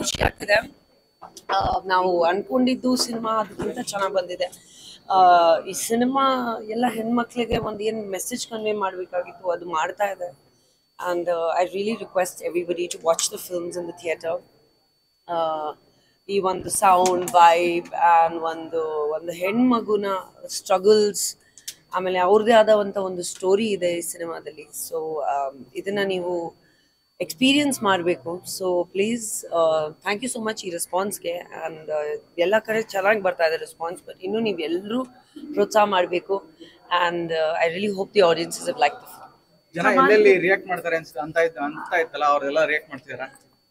ಖುಷಿ ಆಗ್ತಿದೆ ಆ, ನಾವು ಅನ್ಕೊಂಡಿದ್ದು ಸಿನಿಮಾ ಅದಕ್ಕಿಂತ ಚೆನ್ನಾಗಿ ಬಂದಿದೆ ಆ, ಈ ಸಿನಿಮಾ ಎಲ್ಲ ಹೆಣ್ಮಕ್ಳಿಗೆ ಒಂದು ಏನು ಮೆಸೇಜ್ ಕನ್ವೆ ಮಾಡಬೇಕಾಗಿತ್ತು ಅದು ಮಾಡ್ತಾ ಇದೆ and I really request everybody to watch the films in the theatre ಈ ಒಂದು ಸೌಂಡ್ ವೈಬ್ ಆ್ಯಂಡ್ ಒಂದು ಒಂದು ಹೆಣ್ಮಗುನ ಸ್ಟ್ರಗಲ್ಸ್ ಆಮೇಲೆ ಅವ್ರದ್ದೇ ಆದಂಥ ಒಂದು ಸ್ಟೋರಿ ಇದೆ ಈ ಸಿನಿಮಾದಲ್ಲಿ ಸೊ ಇದನ್ನ ನೀವು ಎಕ್ಸ್ಪೀರಿಯನ್ಸ್ ಮಾಡಬೇಕು so please thank you so much ಈ ರೆಸ್ಪಾನ್ಸ್ಗೆ ಆ್ಯಂಡ್ ಎಲ್ಲ ಕಡೆ ಚೆನ್ನಾಗಿ ಬರ್ತಾ ಇದೆ ರೆಸ್ಪಾನ್ಸ್ ಬಟ್ ಇನ್ನೂ ನೀವು ಎಲ್ಲರೂ ಪ್ರೋತ್ಸಾಹ ಮಾಡಬೇಕು and I really hope the audiences is like the ಜನ ಎಲ್ಲೆಲ್ಲಿ ರಿಯಾಕ್ಟ್ ಮಾಡ್ತಾರೆ ಅನ್ಸ್- ಅಂತ ಇತ್ತು ಅಂತ ಇತ್ತಲ್ಲ ಅವ್ರೆಲ್ಲ ರಿಯಾಕ್ಟ್ ಮಾಡ್ತಿದಾರ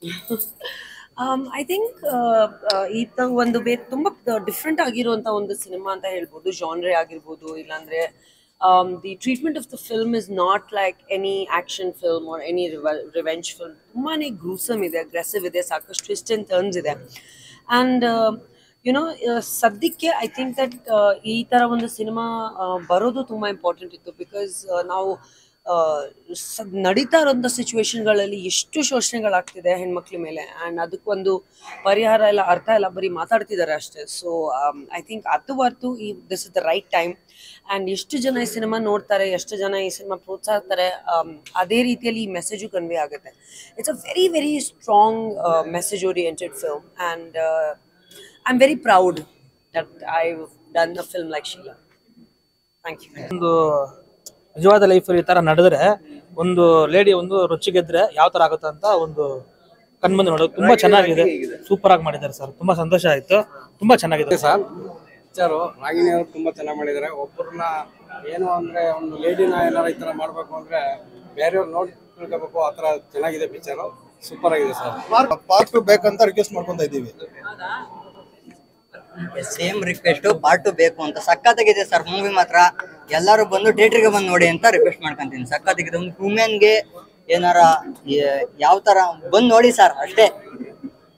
ಐ ಥಿಂಕ್ ಈತ ಒಂದು ಬೇ ತುಂಬ ಡಿಫ್ರೆಂಟ್ ಆಗಿರುವಂಥ ಒಂದು ಸಿನಿಮಾ ಅಂತ ಹೇಳ್ಬೋದು ಜಾನ್ರೆ ಆಗಿರ್ಬೋದು ಇಲ್ಲಾಂದ್ರೆ the treatment of the film is not like any action film or any revenge film ತುಂಬಾ ಗ್ರೂಸಮ್ ಇದೆ ಅಗ್ರೆಸಿವ್ ಇದೆ ಸಾಕಷ್ಟು ಟ್ವಿಸ್ಟ್ ಆ್ಯಂಡ್ ಟರ್ನ್ಸ್ ಇದೆ ಆ್ಯಂಡ್ ಯುನೋ ಸದ್ಯಕ್ಕೆ ಐ ಥಿಂಕ್ ದಟ್ ಈ ಥರ ಒಂದು ಸಿನಿಮಾ ಬರೋದು ತುಂಬ ಇಂಪಾರ್ಟೆಂಟ್ ಇತ್ತು ಬಿಕಾಸ್ ನಾವು ಆ, ಸ- ನಡೀತಾ ಇರೋಂಥ ಸಿಚುವೇಶನ್ಗಳಲ್ಲಿ ಎಷ್ಟು ಶೋಷಣೆಗಳಾಗ್ತಿದೆ ಹೆಣ್ಮಕ್ಳ ಮೇಲೆ ಆ್ಯಂಡ್ ಅದಕ್ಕೊಂದು ಪರಿಹಾರ ಎಲ್ಲ ಅರ್ಥ ಎಲ್ಲ ಬರೀ ಮಾತಾಡ್ತಿದ್ದಾರೆ ಅಷ್ಟೇ ಸೊ ಐ ಥಿಂಕ್ ಅದು ಹೊರ್ತು ಈ this is the right time and ಎಷ್ಟು ಜನ ಈ ಸಿನಿಮಾ ನೋಡ್ತಾರೆ ಎಷ್ಟು ಜನ ಈ ಸಿನಿಮಾ ಪ್ರೋತ್ಸಾಹಿಸ್ತಾರೆ ಆಮ್, ಅದೇ ರೀತಿಯಲ್ಲಿ ಈ ಮೆಸೇಜು ಕನ್ವೆ ಆಗುತ್ತೆ it's a very very strong message oriented film and I am very proud that I done a film like Sheela thank you ಒಂದು ನಿಜವಾದ ಲೈಫ್ ಈ ತರ ನಡೆದ್ರೆ ಒಂದು ಲೇಡಿ ಒಂದು ರುಚಿಗೆದ್ರೆ ಯಾವ ತರ ಆಗುತ್ತೆ ಅಂತ ಒಂದು ಕಣ್ಮುಂದೆ ನೋಡೋದು ತುಂಬಾ ಚೆನ್ನಾಗಿದೆ ಸೂಪರ್ ಆಗಿ ಮಾಡಿದ್ದಾರೆ ಸರ್ ತುಂಬಾ ಸಂತೋಷ ಆಯ್ತು ತುಂಬಾ ಚೆನ್ನಾಗಿದೆ ಸರ್ ಪಿಕ್ಚರು ರಾಗಿಣಿ ಅವರು ತುಂಬಾ ಚೆನ್ನಾಗಿ ಮಾಡಿದ್ದಾರೆ ಒಬ್ಬರನ್ನ ಏನು ಅಂದ್ರೆ ಒಂದು ಲೇಡಿನ ಏನಾರ ಈ ತರ ಮಾಡ್ಬೇಕು ಅಂದ್ರೆ ಬೇರೆಯವ್ರು ನೋಡಿ ತಿಳ್ಕೋಬೇಕು ಆ ತರ ಚೆನ್ನಾಗಿದೆ ಪಿಕ್ಚರು ಸೂಪರ್ ಆಗಿದೆ ಸರ್ ಪಾರ್ಟ್ ಟು ಬೇಕಂತ ರಿಕ್ವೆಸ್ಟ್ ಮಾಡ್ಕೊಂತ ಇದ್ದೀವಿ ಸೇಮ್ ರಿಕ್ವೆಸ್ಟ್ ಪಾರ್ಟ್ ಟು ಬೇಕು ಅಂತ ಸಖತ್ತಾಗಿದೆ ಸರ್ ಮೂವಿ ಮಾತ್ರ ಎಲ್ಲರೂ ಬಂದು ಥಿಯೇಟರ್ಗೆ ಬಂದು ನೋಡಿ ಅಂತ ರಿಕ್ವೆಸ್ಟ್ ಮಾಡ್ಕೊಂತೀನಿ ಸಖತ್ತಾಗಿದೆ ಒಂದು ವುಮೆನ್ಗೆ ಏನಾರ ಯಾವ ತರ ಬಂದು ನೋಡಿ ಸರ್ ಅಷ್ಟೇ